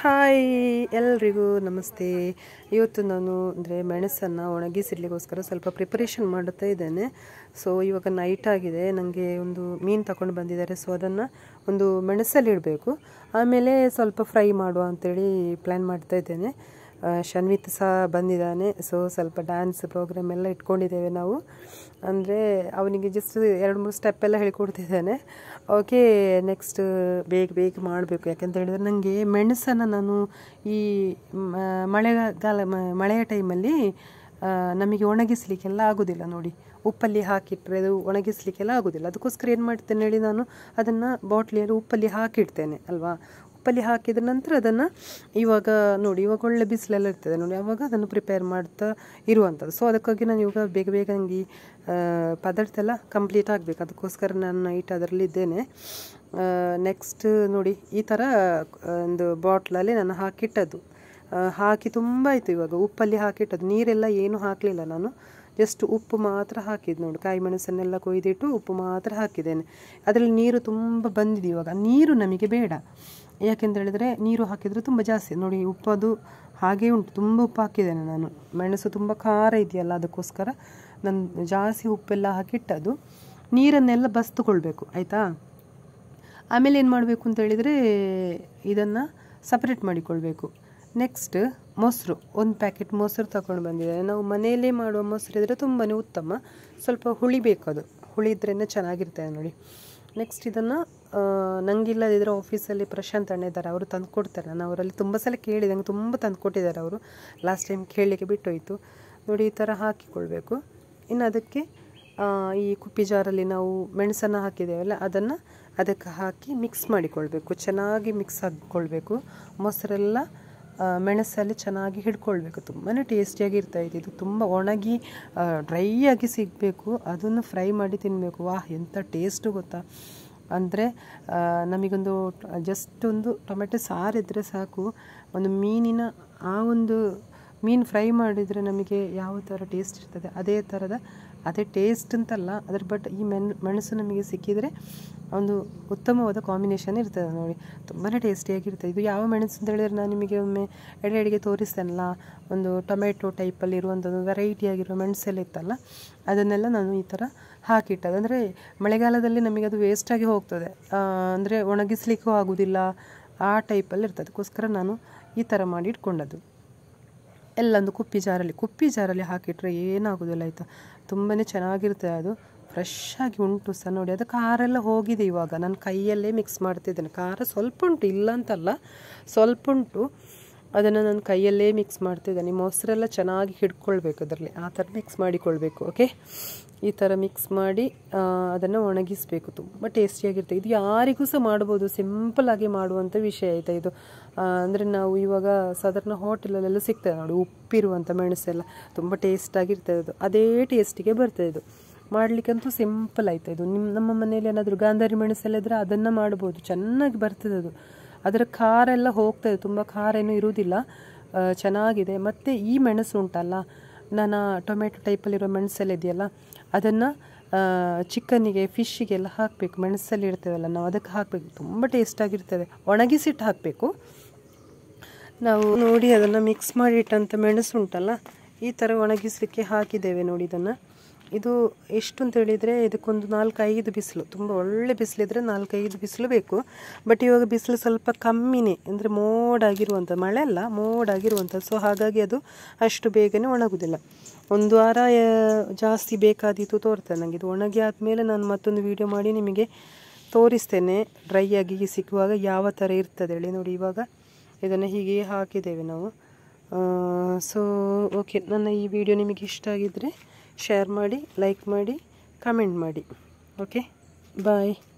hi ಎಲ್ರಿಗೂ ನಮಸ್ತೆ ಇವತ್ತು ನಾನು ಅಂದರೆ ಮೆಣಸನ್ನು ಒಣಗಿಸಿಡ್ಲಿಕ್ಕೋಸ್ಕರ ಸ್ವಲ್ಪ ಪ್ರಿಪರೇಷನ್ ಮಾಡುತ್ತಾ ಇದ್ದೇನೆ ಸೊ ಇವಾಗ ನೈಟ್ ಆಗಿದೆ ನನಗೆ ಒಂದು ಮೀನು ತಗೊಂಡು ಬಂದಿದ್ದಾರೆ ಸೊ ಅದನ್ನು ಒಂದು ಮೆಣಸಲ್ಲಿ ಇಡಬೇಕು ಆಮೇಲೆ ಸ್ವಲ್ಪ ಫ್ರೈ ಮಾಡುವ ಅಂತೇಳಿ ಪ್ಲ್ಯಾನ್ ಮಾಡ್ತಾ ಇದ್ದೇನೆ ಆ, ಶನ್ವಿತ್ ಸಹ ಬಂದಿದ್ದಾನೆ ಸೊ ಸ್ವಲ್ಪ ಡ್ಯಾನ್ಸ್ ಪ್ರೋಗ್ರಾಮ್ ಎಲ್ಲ ಇಟ್ಕೊಂಡಿದ್ದೇವೆ ನಾವು ಅಂದರೆ ಅವನಿಗೆ ಜಸ್ಟ್ ಎರಡು ಮೂರು ಸ್ಟೆಪ್ ಎಲ್ಲ ಹೇಳ್ಕೊಡ್ತಿದ್ದಾನೆ ಓಕೆ ನೆಕ್ಸ್ಟ್ ಬೇಗ ಬೇಗ ಮಾಡಬೇಕು ಯಾಕಂತ ಹೇಳಿದ್ರೆ ನನಗೆ ಮೆಣಸನ್ನು ನಾನು ಈ ಮ- ಮಳೆಗಾಲ ಮ- ಮಳೆಯ ಟೈಮಲ್ಲಿ ಆ, ನಮಗೆ ಒಣಗಿಸ್ಲಿಕ್ಕೆಲ್ಲ ಆಗೋದಿಲ್ಲ ನೋಡಿ ಉಪ್ಪಲ್ಲಿ ಹಾಕಿಟ್ರೆ ಅದು ಒಣಗಿಸ್ಲಿಕ್ಕೆಲ್ಲ ಆಗೋದಿಲ್ಲ ಅದಕ್ಕೋಸ್ಕರ ಏನು ಮಾಡ್ತೇನೆ ಹೇಳಿ ನಾನು ಅದನ್ನು ಬಾಟ್ಲಿಯಲ್ಲಿ ಉಪ್ಪಲ್ಲಿ ಹಾಕಿಡ್ತೇನೆ ಅಲ್ವಾ ಉಪ್ಪಲ್ಲಿ ಹಾಕಿದ ನಂತರ ಅದನ್ನು ಇವಾಗ ನೋಡಿ ಇವಾಗ ಒಳ್ಳೆ ಬಿಸಿಲೆಲ್ಲ ಇರ್ತದೆ ನೋಡಿ ಆವಾಗ ಅದನ್ನು ಪ್ರಿಪೇರ್ ಮಾಡ್ತಾ ಇರುವಂಥದ್ದು ಸೊ ಅದಕ್ಕಾಗಿ ನಾನು ಇವಾಗ ಬೇಗ ಬೇಗ ನನಗೆ ಈ, ಆ, ಪದಾರ್ಥ ಎಲ್ಲ ಕಂಪ್ಲೀಟ್ ಆಗಬೇಕು ಅದಕ್ಕೋಸ್ಕರ ನಾನು ನೈಟ್ ಅದರಲ್ಲಿ ಇದ್ದೇನೆ ನೆಕ್ಸ್ಟ್ ನೋಡಿ ಈ ಥರ ಆ, ಒಂದು ಬಾಟ್ಲಲ್ಲಿ ನಾನು ಹಾಕಿಟ್ಟದ್ದು ಆ, ಹಾಕಿ ತುಂಬ ಆಯಿತು ಇವಾಗ ಉಪ್ಪಲ್ಲಿ ಹಾಕಿಟ್ಟದ್ದು ನೀರೆಲ್ಲ ಏನು ಹಾಕಲಿಲ್ಲ ನಾನು ಜಸ್ಟ್ ಉಪ್ಪು ಮಾತ್ರ ಹಾಕಿದ್ದು ನೋಡಿ ಕಾಯಿ ಮೆಣಸನ್ನೆಲ್ಲ ಕೊಯ್ದಿಟ್ಟು ಉಪ್ಪು ಮಾತ್ರ ಹಾಕಿದ್ದೇನೆ ಅದರಲ್ಲಿ ನೀರು ತುಂಬ ಬಂದಿದೆ ಇವಾಗ ನೀರು ನಮಗೆ ಬೇಡ ಯಾಕೆಂತ ಹೇಳಿದ್ರೆ ನೀರು ಹಾಕಿದರೆ ತುಂಬ ಜಾಸ್ತಿ ನೋಡಿ ಉಪ್ಪು ಅದು ಹಾಗೇ ಉಂಟು ತುಂಬ ಉಪ್ಪು ಹಾಕಿದ್ದೇನೆ ನಾನು ಮೆಣಸು ತುಂಬ ಖಾರ ಇದೆಯಲ್ಲ ಅದಕ್ಕೋಸ್ಕರ ನಾನು ಜಾಸ್ತಿ ಉಪ್ಪೆಲ್ಲ ಹಾಕಿಟ್ಟದ್ದು ನೀರನ್ನೆಲ್ಲ ಬಸ್ದುಕೊಳ್ಬೇಕು ಆಯಿತಾ ಆಮೇಲೆ ಏನು ಮಾಡಬೇಕು ಅಂತ ಹೇಳಿದರೆ ಇದನ್ನು ಸಪ್ರೇಟ್ ಮಾಡಿಕೊಳ್ಬೇಕು ನೆಕ್ಸ್ಟ್ ಮೊಸರು ಒಂದು ಪ್ಯಾಕೆಟ್ ಮೊಸರು ತಗೊಂಡು ಬಂದಿದ್ದೇನೆ ನಾವು ಮನೆಯಲ್ಲೇ ಮಾಡುವ ಮೊಸರು ಇದ್ದರೆ ತುಂಬಾ ಉತ್ತಮ ಸ್ವಲ್ಪ ಹುಳಿ ಬೇಕು ಅದು ಹುಳಿ ಇದ್ರೇ ಚೆನ್ನಾಗಿರ್ತದೆ ನೋಡಿ ನೆಕ್ಸ್ಟ್ ಇದನ್ನು ನನಗಿಲ್ಲದಿದ್ದರೆ ಆಫೀಸಲ್ಲಿ ಪ್ರಶಾಂತ್ ಅಣ್ಣ ಇದ್ದಾರೆ ಅವರು ತಂದು ಕೊಡ್ತಾರೆ ನಾನು ಅವರಲ್ಲಿ ತುಂಬ ಸಲ ಕೇಳಿದೆ ನಂಗೆ ತುಂಬ ತಂದು ಕೊಟ್ಟಿದ್ದಾರೆ ಅವರು ಲಾಸ್ಟ್ ಟೈಮ್ ಕೇಳಲಿಕ್ಕೆ ಬಿಟ್ಟೋಯ್ತು ನೋಡಿ ಈ ಥರ ಹಾಕಿಕೊಳ್ಬೇಕು ಇನ್ನು ಅದಕ್ಕೆ ಆ, ಈ ಕುಪ್ಪಿ ಜಾರಲ್ಲಿ ನಾವು ಮೆಣಸನ್ನು ಹಾಕಿದ್ದೇವಲ್ಲ ಅದನ್ನು ಅದಕ್ಕೆ ಹಾಕಿ ಮಿಕ್ಸ್ ಮಾಡಿಕೊಳ್ಬೇಕು ಚೆನ್ನಾಗಿ ಮಿಕ್ಸ್ ಆಗಿಕೊಳ್ಬೇಕು ಮೊಸರೆಲ್ಲ ಆ, ಮೆಣಸಲ್ಲಿ ಚೆನ್ನಾಗಿ ಹಿಡ್ಕೊಳ್ಬೇಕು ತುಂಬಾ ಟೇಸ್ಟಿಯಾಗಿ ಇರ್ತೈತೆ ಇದು ತುಂಬ ಒಣಗಿ ಡ್ರೈ ಆಗಿ ಸಿಗಬೇಕು ಅದನ್ನು ಫ್ರೈ ಮಾಡಿ ತಿನ್ನಬೇಕು ವಾಹ್ ಎಂಥ ಟೇಸ್ಟು ಗೊತ್ತಾ ಅಂದರೆ ನಮಗೊಂದು ಜಸ್ಟ್ ಒಂದು ಟೊಮೆಟೊ ಸಾರಿದ್ರೆ ಸಾಕು ಒಂದು ಮೀನಿನ ಆ ಒಂದು ಮೀನು ಫ್ರೈ ಮಾಡಿದರೆ ನಮಗೆ ಯಾವ ಥರ ಟೇಸ್ಟ್ ಇರ್ತದೆ ಅದೇ ಥರದ ಅದೇ ಟೇಸ್ಟ್ ಅಂತಲ್ಲ ಅದ್ರ ಬಟ್ ಈ ಮೆಣ್ ಮೆಣಸು ನಮಗೆ ಸಿಕ್ಕಿದರೆ ಒಂದು ಉತ್ತಮವಾದ ಕಾಂಬಿನೇಷನ್ ಇರ್ತದೆ ನೋಡಿ ತುಂಬಾ ಟೇಸ್ಟಿಯಾಗಿರ್ತದೆ ಇದು ಯಾವ ಮೆಣಸು ಅಂತ ಹೇಳಿದ್ರೆ ನಾನು ನಿಮಗೆ ಒಮ್ಮೆ ಎಡೆ ಎಡೆಗೆ ತೋರಿಸ್ತೇನಲ್ಲ ಒಂದು ಟೊಮೆಟೊ ಟೈಪಲ್ಲಿ ಇರುವಂಥದ್ದು ವೆರೈಟಿ ಆಗಿರೋ ಮೆಣಸೆಲ್ಲ ಇತ್ತಲ್ಲ ಅದನ್ನೆಲ್ಲ ನಾನು ಈ ಥರ ಹಾಕಿಟ್ಟದು ಅಂದರೆ ಮಳೆಗಾಲದಲ್ಲಿ ನಮಗೆ ಅದು ವೇಸ್ಟಾಗಿ ಹೋಗ್ತದೆ ಅಂದರೆ ಒಣಗಿಸ್ಲಿಕ್ಕೂ ಆಗೋದಿಲ್ಲ ಆ ಟೈಪಲ್ಲಿ ಇರ್ತದೆ ಅದಕ್ಕೋಸ್ಕರ ನಾನು ಈ ಥರ ಮಾಡಿ ಇಟ್ಕೊಂಡದ್ದು ಎಲ್ಲ ಒಂದು ಕುಪ್ಪಿ ಜಾರಲ್ಲಿ ಕುಪ್ಪಿ ಜಾರಲ್ಲಿ ಹಾಕಿಟ್ರೆ ಏನಾಗೋದಿಲ್ಲ ಆಯಿತಾ ತುಂಬಾ ಚೆನ್ನಾಗಿರ್ತದೆ ಅದು ಫ್ರೆಶ್ ಆಗಿ ಉಂಟು ಸಹ ನೋಡಿ ಅದು ಖಾರೆಲ್ಲ ಹೋಗಿದೆ ಇವಾಗ ನಾನು ಕೈಯಲ್ಲೇ ಮಿಕ್ಸ್ ಮಾಡ್ತಿದ್ದೇನೆ ಖಾರ ಸ್ವಲ್ಪ ಉಂಟು ಇಲ್ಲ ಅಂತಲ್ಲ ಸ್ವಲ್ಪ ಉಂಟು ಅದನ್ನು ನಾನು ಕೈಯಲ್ಲೇ ಮಿಕ್ಸ್ ಮಾಡ್ತಿದ್ದೇನೆ ಮೊಸರೆಲ್ಲ ಚೆನ್ನಾಗಿ ಹಿಡ್ಕೊಳ್ಬೇಕು ಅದರಲ್ಲಿ ಆ ಥರ ಮಿಕ್ಸ್ ಮಾಡಿಕೊಳ್ಬೇಕು ಓಕೆ ಈ ಥರ ಮಿಕ್ಸ್ ಮಾಡಿ ಅದನ್ನು ಒಣಗಿಸಬೇಕು ತುಂಬ ಟೇಸ್ಟಿಯಾಗಿರ್ತದೆ ಇದು ಯಾರಿಗೂ ಸಹ ಮಾಡ್ಬೋದು ಸಿಂಪಲ್ಲಾಗಿ ಮಾಡುವಂಥ ವಿಷಯ ಆಯಿತಾ ಇದು ಅಂದರೆ ನಾವು ಇವಾಗ ಸಾಧಾರಣ ಹೋಟೆಲಲ್ಲೆಲ್ಲ ಸಿಗ್ತದೆ ನೋಡಿ ಉಪ್ಪಿರುವಂಥ ಮೆಣಸೆಲ್ಲ ತುಂಬ ಟೇಸ್ಟಾಗಿರ್ತದೆ ಅದು ಅದೇ ಟೇಸ್ಟಿಗೆ ಬರ್ತದೆ ಇದು ಮಾಡಲಿಕ್ಕಂತೂ ಸಿಂಪಲ್ ಆಯ್ತು ಇದು ನಿಮ್ಮ ನಮ್ಮ ಮನೇಲಿ ಏನಾದರೂ ಗಾಂಧಾರಿ ಮೆಣಸೆಲ್ಲ ಇದ್ದರೆ ಅದನ್ನು ಮಾಡ್ಬೋದು ಚೆನ್ನಾಗಿ ಬರ್ತದೆ ಅದು ಅದರ ಖಾರ ಎಲ್ಲ ಹೋಗ್ತದೆ ತುಂಬ ಖಾರ ಏನೂ ಇರುವುದಿಲ್ಲ ಆ, ಚೆನ್ನಾಗಿದೆ ಮತ್ತು ಈ ಮೆಣಸು ಉಂಟಲ್ಲ ನಾನು ಟೊಮೆಟೊ ಟೈಪಲ್ಲಿರೋ ಮೆಣಸೆಲ್ಲ ಇದೆಯಲ್ಲ ಅದನ್ನು ಚಿಕನ್ನಿಗೆ ಫಿಶ್ಶಿಗೆಲ್ಲ ಹಾಕಬೇಕು ಮೆಣಸಲ್ಲಿ ಇರ್ತೇವಲ್ಲ ನಾವು ಅದಕ್ಕೆ ಹಾಕಬೇಕು ತುಂಬ ಟೇಸ್ಟಾಗಿರ್ತದೆ ಒಣಗಿಸಿಟ್ಟು ಹಾಕಬೇಕು ನಾವು ನೋಡಿ ಅದನ್ನು ಮಿಕ್ಸ್ ಮಾಡಿಟ್ಟಂಥ ಮೆಣಸು ಉಂಟಲ್ಲ ಈ ಥರ ಒಣಗಿಸಲಿಕ್ಕೆ ಹಾಕಿದ್ದೇವೆ ನೋಡಿ ಇದನ್ನು ಇದು ಎಷ್ಟು ಅಂತ ಹೇಳಿದರೆ ಇದಕ್ಕೊಂದು ನಾಲ್ಕೈದು ಬಿಸಿಲು ತುಂಬ ಒಳ್ಳೆ ಬಿಸಿಲಿದ್ರೆ ನಾಲ್ಕೈದು ಬಿಸಿಲು ಬೇಕು ಬಟ್ ಇವಾಗ ಬಿಸಿಲು ಸ್ವಲ್ಪ ಕಮ್ಮಿನೇ ಅಂದರೆ ಮೋಡಾಗಿರುವಂಥ ಮಳೆ ಅಲ್ಲ ಮೋಡಾಗಿರುವಂಥದ್ದು ಸೊ ಹಾಗಾಗಿ ಅದು ಅಷ್ಟು ಬೇಗನೆ ಒಣಗುದಿಲ್ಲ ಒಂದು ವಾರ ಆ, ಜಾಸ್ತಿ ಬೇಕಾದೀತು ತೋರ್ತದೆ ನನಗೆ ಇದು ಒಣಗಿ ಆದಮೇಲೆ ನಾನು ಮತ್ತೊಂದು ವಿಡಿಯೋ ಮಾಡಿ ನಿಮಗೆ ತೋರಿಸ್ತೇನೆ ಡ್ರೈ ಆಗಿ ಸಿಕ್ಕುವಾಗ ಯಾವ ಥರ ಇರ್ತದೆ ಹೇಳಿ ನೋಡಿ ಇವಾಗ ಇದನ್ನು ಹೀಗೆ ಹಾಕಿದ್ದೇವೆ ನಾವು ಸೊ ಓಕೆ ನನ್ನ ಈ ವಿಡಿಯೋ ನಿಮಗೆ ಇಷ್ಟ ಆಗಿದ್ದರೆ ಶೇರ್ ಮಾಡಿ ಲೈಕ್ ಮಾಡಿ ಕಮೆಂಟ್ ಮಾಡಿ ಓಕೆ ಬಾಯ್